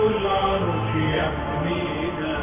العرش يحمينا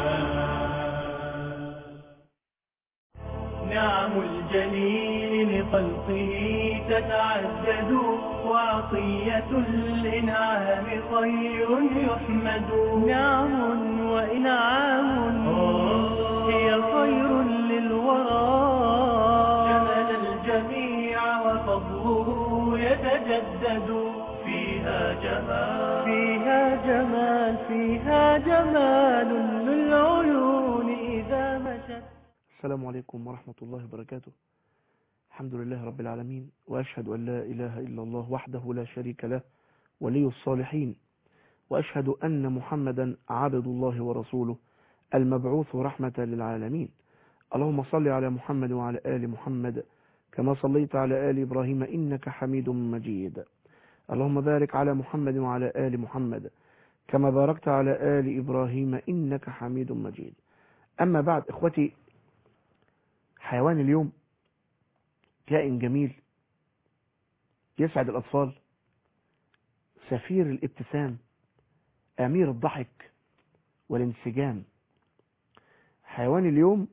نعم الجليل لخلقه تتعدد وعطية الإنعام خير يحمد نعم وإنعام هي خير للورى شمل الجميع وفضله يتجدد فيها جمال فيها جمال فيها جمال للعيون إذا مشت السلام عليكم ورحمة الله وبركاته الحمد لله رب العالمين وأشهد أن لا إله إلا الله وحده لا شريك له ولي الصالحين وأشهد أن محمدا عبد الله ورسوله المبعوث رحمة للعالمين اللهم صل على محمد وعلى آل محمد كما صليت على آل إبراهيم إنك حميد مجيد اللهم بارك على محمد وعلى آل محمد كما باركت على آل إبراهيم إنك حميد مجيد أما بعد إخوتي حيوان اليوم كائن جميل يسعد الأطفال سفير الابتسام أمير الضحك والانسجام حيوان اليوم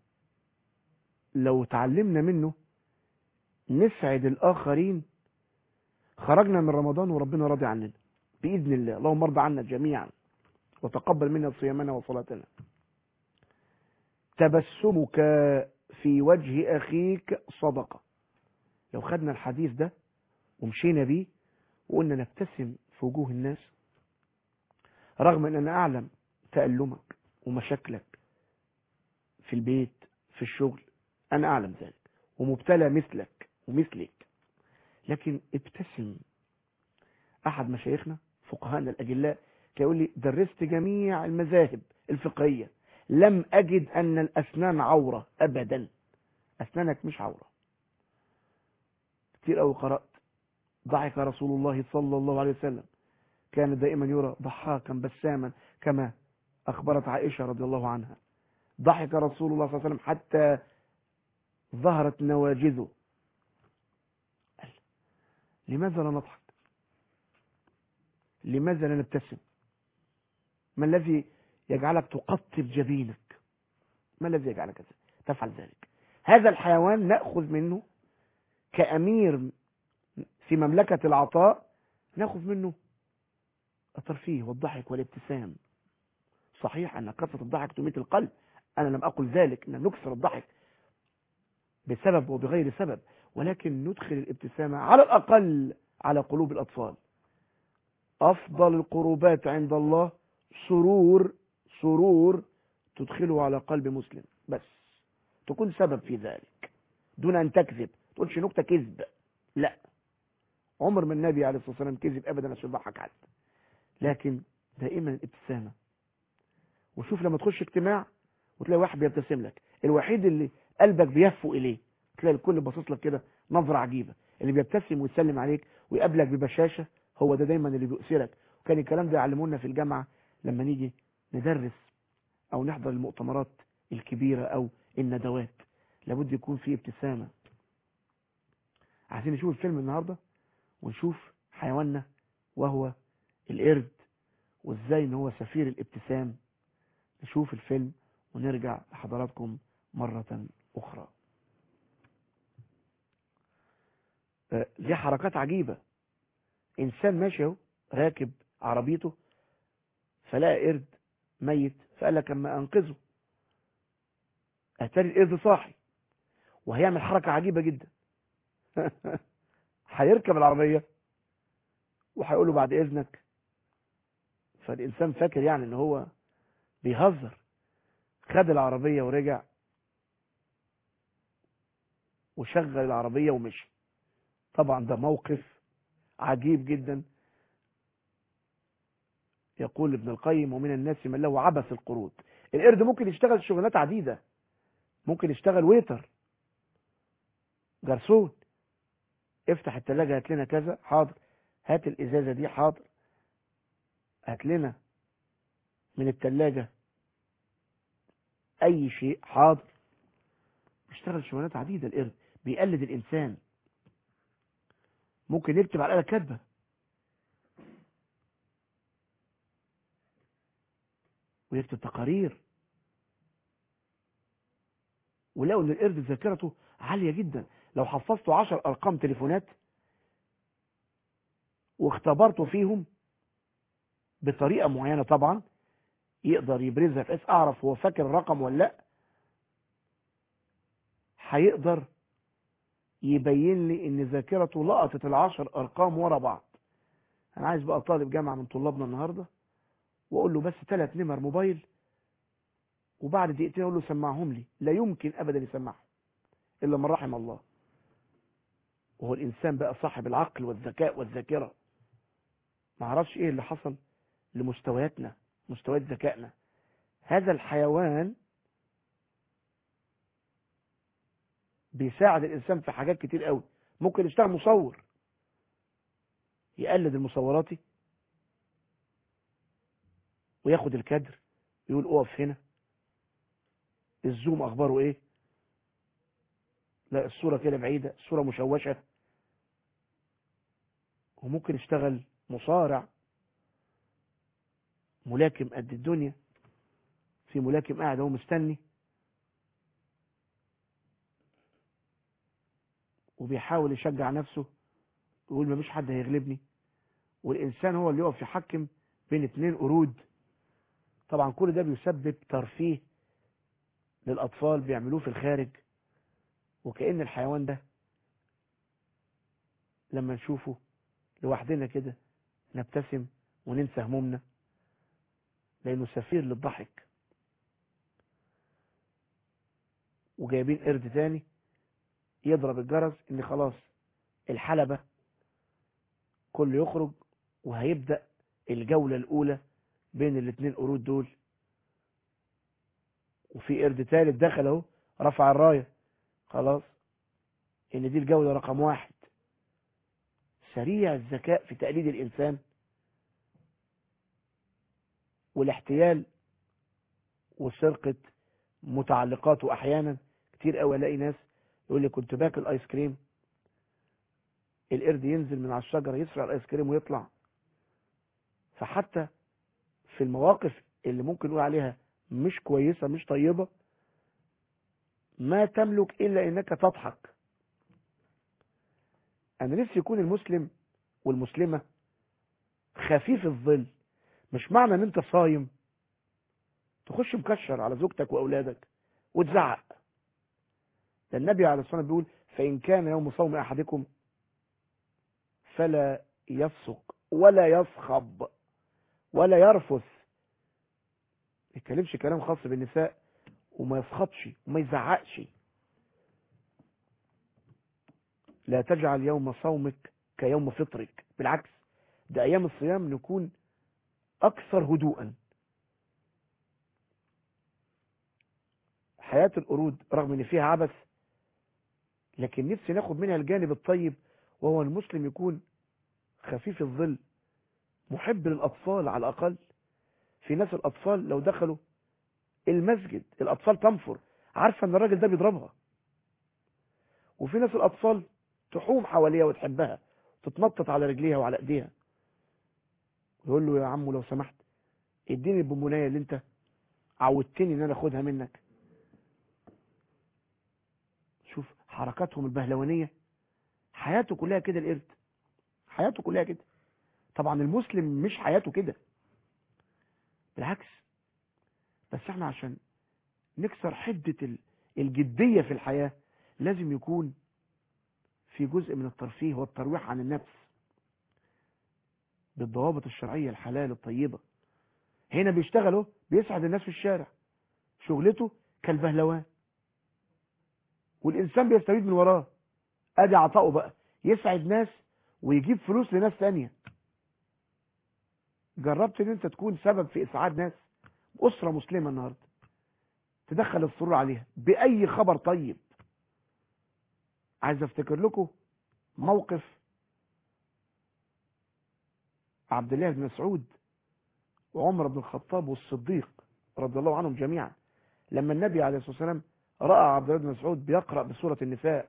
لو تعلمنا منه نسعد الآخرين خرجنا من رمضان وربنا راضي عننا بإذن الله اللهم ارضى عنا جميعا وتقبل منا صيامنا وصلاتنا تبسمك في وجه أخيك صدقة لو خدنا الحديث ده ومشينا بيه وقلنا نبتسم في وجوه الناس رغم ان انا اعلم تألمك ومشاكلك في البيت في الشغل انا اعلم ذلك ومبتلى مثلك ومثلك لكن ابتسم احد مشايخنا فقهاءنا الاجلاء يقول لي درست جميع المذاهب الفقهية لم اجد ان الاسنان عورة ابدا اسنانك مش عورة كتير قوي قرأت ضحك رسول الله صلى الله عليه وسلم كان دائما يرى ضحاكا بساما كما أخبرت عائشة رضي الله عنها ضحك رسول الله صلى الله عليه وسلم حتى ظهرت نواجذه قال لماذا لا نضحك لماذا لا نبتسم ما الذي يجعلك تقطب جبينك ما الذي يجعلك تفعل ذلك هذا الحيوان نأخذ منه كأمير في مملكة العطاء ناخذ منه الترفيه والضحك والابتسام صحيح أن كثرة الضحك تميت القلب أنا لم أقل ذلك أن نكثر الضحك بسبب وبغير سبب ولكن ندخل الابتسامة على الأقل على قلوب الأطفال أفضل القربات عند الله سرور سرور تدخله على قلب مسلم بس تكون سبب في ذلك دون أن تكذب تقولش نكتة كذب لا عمر ما النبي عليه الصلاة والسلام كذب أبدا عشان يضحك حد لكن دائما الابتسامة وشوف لما تخش اجتماع وتلاقي واحد بيبتسم لك الوحيد اللي قلبك بيهفو إليه تلاقي الكل باصص لك كده نظرة عجيبة اللي بيبتسم ويسلم عليك ويقابلك ببشاشة هو ده دايما اللي بيؤثرك وكان الكلام ده يعلمونا في الجامعة لما نيجي ندرس أو نحضر المؤتمرات الكبيرة أو الندوات لابد يكون في ابتسامة عايزين نشوف الفيلم النهاردة ونشوف حيواننا وهو القرد وازاي ان هو سفير الابتسام نشوف الفيلم ونرجع لحضراتكم مرة اخرى ليه حركات عجيبة انسان ماشي اهو راكب عربيته فلقى قرد ميت فقال لك اما انقذه اتاري القرد صاحي وهيعمل حركة عجيبة جدا هيركب العربية وهيقول له بعد اذنك فالانسان فاكر يعني ان هو بيهزر خد العربية ورجع وشغل العربية ومشي طبعا ده موقف عجيب جدا يقول ابن القيم ومن الناس من له عبث القرود القرد ممكن يشتغل شغلانات عديدة ممكن يشتغل ويتر جرسون افتح التلاجة هات لنا كذا حاضر هات الازازة دي حاضر هات لنا من التلاجة اي شيء حاضر بيشتغل شغلانات عديدة القرد بيقلد الانسان ممكن يكتب على الآلة كاتبة ويكتب تقارير ولقوا ان القرد ذاكرته عالية جدا لو حفظته عشر ارقام تليفونات واختبرته فيهم بطريقة معينة طبعا يقدر يبرزها بحيث اعرف هو فاكر الرقم ولا لا هيقدر يبين لي ان ذاكرته لقطت العشر ارقام ورا بعض انا عايز بقى طالب جامعة من طلابنا النهاردة واقول له بس ثلاث نمر موبايل وبعد دقيقتين اقول له سمعهم لي لا يمكن ابدا يسمعهم الا من رحم الله وهو الانسان بقى صاحب العقل والذكاء والذاكره ما اعرفش ايه اللي حصل لمستوياتنا مستويات ذكائنا هذا الحيوان بيساعد الانسان في حاجات كتير قوي ممكن يشتغل مصور يقلد المصوراتي وياخد الكادر يقول اقف هنا الزوم اخباره ايه لا الصورة كده بعيدة الصورة مشوشة وممكن يشتغل مصارع ملاكم قد الدنيا في ملاكم قاعد هو مستني وبيحاول يشجع نفسه يقول مفيش حد هيغلبني والإنسان هو اللي يقف يحكم بين اتنين قرود طبعا كل ده بيسبب ترفيه للأطفال بيعملوه في الخارج وكأن الحيوان ده لما نشوفه لوحدنا كده نبتسم وننسى همومنا لأنه سفير للضحك وجايبين قرد تاني يضرب الجرس ان خلاص الحلبة كله يخرج وهيبدأ الجولة الأولى بين الاتنين قرود دول وفي قرد تالت دخل اهو رفع الراية خلاص ان دي الجولة رقم واحد سريع الذكاء في تقليد الإنسان والاحتيال وسرقة متعلقاته أحيانا كتير قوي الاقي ناس يقول لي كنت باكل ايس كريم القرد ينزل من على الشجرة يسرق الايس كريم ويطلع فحتى في المواقف اللي ممكن نقول عليها مش كويسة مش طيبة ما تملك إلا إنك تضحك أنا نفسي يكون المسلم والمسلمة خفيف الظل مش معنى ان انت صايم تخش مكشر على زوجتك واولادك وتزعق ده النبي عليه الصلاه والسلام بيقول فان كان يوم صوم احدكم فلا يفسق ولا يصخب ولا يرفث ما يتكلمش كلام خاص بالنساء وما يصخبش وما يزعقش لا تجعل يوم صومك كيوم فطرك بالعكس ده ايام الصيام نكون اكثر هدوءا حياة القرود رغم ان فيها عبث لكن نفسي ناخد منها الجانب الطيب وهو المسلم يكون خفيف الظل محب للاطفال على الاقل في ناس الاطفال لو دخلوا المسجد الاطفال تنفر عارفه ان الراجل ده بيضربها وفي ناس الاطفال تحوم حواليها وتحبها تتنطط على رجليها وعلى ايديها يقول له يا عمو لو سمحت اديني البونبونايه اللي انت عودتني ان انا اخدها منك شوف حركاتهم البهلوانيه حياته كلها كده القرد حياته كلها كده طبعا المسلم مش حياته كده بالعكس بس احنا عشان نكسر حدة الجدية في الحياة لازم يكون في جزء من الترفيه والترويح عن النفس بالضوابط الشرعية الحلال الطيبة هنا بيشتغلوا بيسعد الناس في الشارع شغلته كالبهلوان والإنسان بيستفيد من وراه ادي عطاؤه بقى يسعد ناس ويجيب فلوس لناس تانية جربت ان انت تكون سبب في اسعاد ناس اسرة مسلمة النهاردة تدخل السرور عليها باي خبر طيب عايز افتكر لكم موقف عبد الله بن مسعود وعمر بن الخطاب والصديق رضي الله عنهم جميعا لما النبي عليه الصلاة والسلام رأى عبد الله بن مسعود بيقرأ بسورة النساء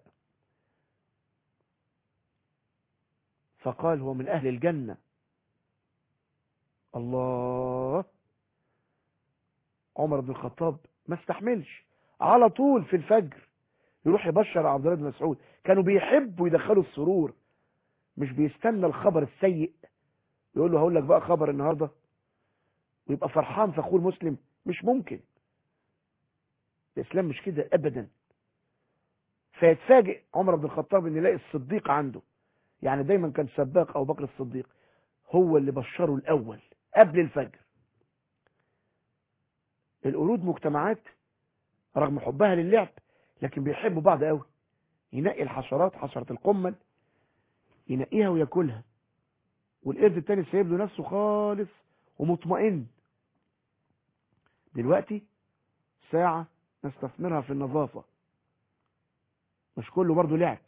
فقال هو من أهل الجنة الله عمر بن الخطاب ما استحملش على طول في الفجر يروح يبشر عبد الله بن مسعود كانوا بيحبوا يدخلوا السرور مش بيستنى الخبر السيء يقول له هقول لك بقى خبر النهارده ويبقى فرحان فخور مسلم مش ممكن الاسلام مش كده ابدا فيتفاجئ عمر بن الخطاب ان يلاقي الصديق عنده يعني دايما كان سباق ابو بكر الصديق هو اللي بشره الاول قبل الفجر القرود مجتمعات رغم حبها للعب لكن بيحبوا بعض قوي ينقي الحشرات حشرة القمل ينقيها وياكلها والقرد التاني سايب له نفسه خالص ومطمئن دلوقتي ساعة نستثمرها في النظافة مش كله برضه لعب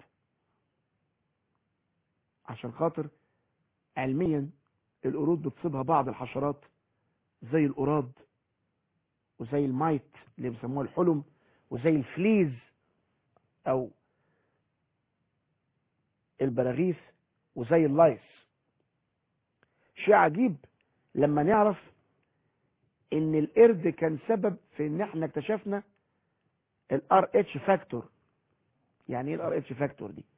عشان خاطر علميا القرود بتصيبها بعض الحشرات زي القراد وزي المايت اللي بيسموها الحلم وزي الفليز او البراغيث وزي اللايس شيء عجيب لما نعرف ان القرد كان سبب في ان احنا اكتشفنا الار اتش فاكتور يعني ايه الار اتش فاكتور دي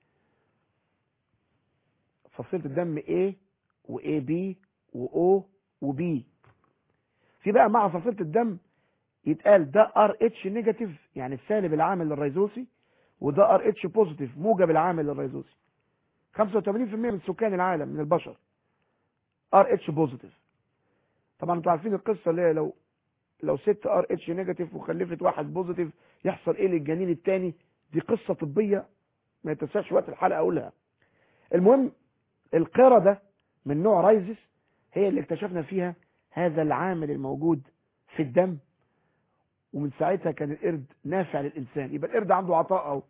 فصيله الدم A و AB و O و B في بقى مع فصيله الدم يتقال ده ار اتش نيجاتيف يعني السالب العامل للريزوسي وده ار اتش بوزيتيف موجب العامل للريزوسي 85% من سكان العالم من البشر ار اتش بوزيتيف طبعا انتوا عارفين القصه اللي هي لو لو ست ار اتش نيجاتيف وخلفت واحد بوزيتيف يحصل ايه للجنين الثاني دي قصه طبيه ما يتسعش وقت الحلقه اقولها المهم القرده من نوع رايزس هي اللي اكتشفنا فيها هذا العامل الموجود في الدم ومن ساعتها كان القرد نافع للإنسان يبقى القرد عنده عطاء أهو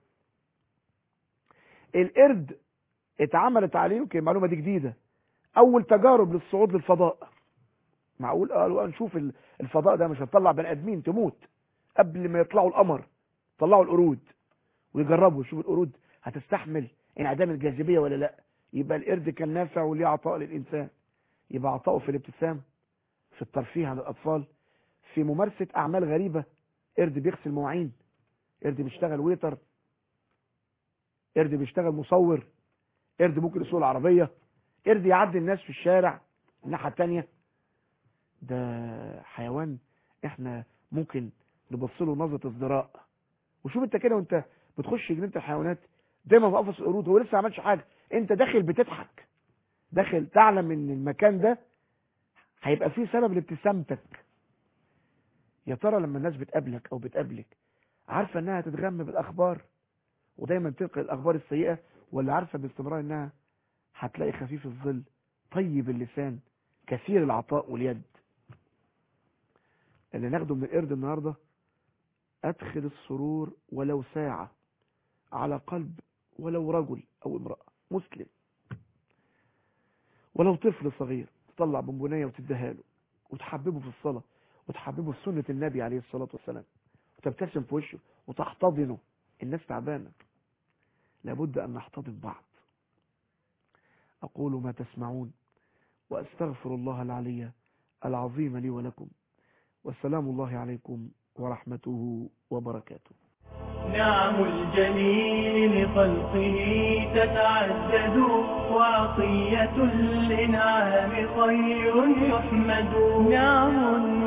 القرد اتعملت عليه يمكن المعلومة دي جديدة أول تجارب للصعود للفضاء معقول قالوا نشوف الفضاء ده مش هتطلع بني آدمين تموت قبل ما يطلعوا القمر طلعوا القرود ويجربوا يشوفوا القرود هتستحمل انعدام الجاذبية ولا لا يبقى القرد كان نافع وليه عطاء للإنسان يبقى عطاؤه في الابتسام في الترفيه عن الأطفال في ممارسة أعمال غريبة قرد بيغسل مواعين قرد بيشتغل ويتر قرد بيشتغل مصور قرد ممكن يسوق العربية قرد يعدي الناس في الشارع الناحية التانية ده حيوان احنا ممكن نبص له نظرة ازدراء وشوف انت كده وانت بتخش جنينة الحيوانات دايما في قفص القرود هو لسه ما عملش حاجة انت داخل بتضحك داخل تعلم ان المكان ده هيبقى فيه سبب لابتسامتك يا ترى لما الناس بتقابلك او بتقابلك عارفه انها تتغم بالاخبار ودايما تلقي الاخبار السيئه ولا عارفه باستمرار انها هتلاقي خفيف الظل طيب اللسان كثير العطاء واليد اللي ناخده من القرد النهارده ادخل السرور ولو ساعه على قلب ولو رجل او امراه مسلم ولو طفل صغير تطلع بونبونيه وتديها له وتحببه في الصلاه وتحببه في سنة النبي عليه الصلاة والسلام وتبتسم في وشه وتحتضنه الناس تعبانة لابد أن نحتضن بعض أقول ما تسمعون وأستغفر الله العلي العظيم لي ولكم والسلام الله عليكم ورحمته وبركاته نعم الجليل لخلقه تتعدد وعطية الإنعام خير يحمد نعم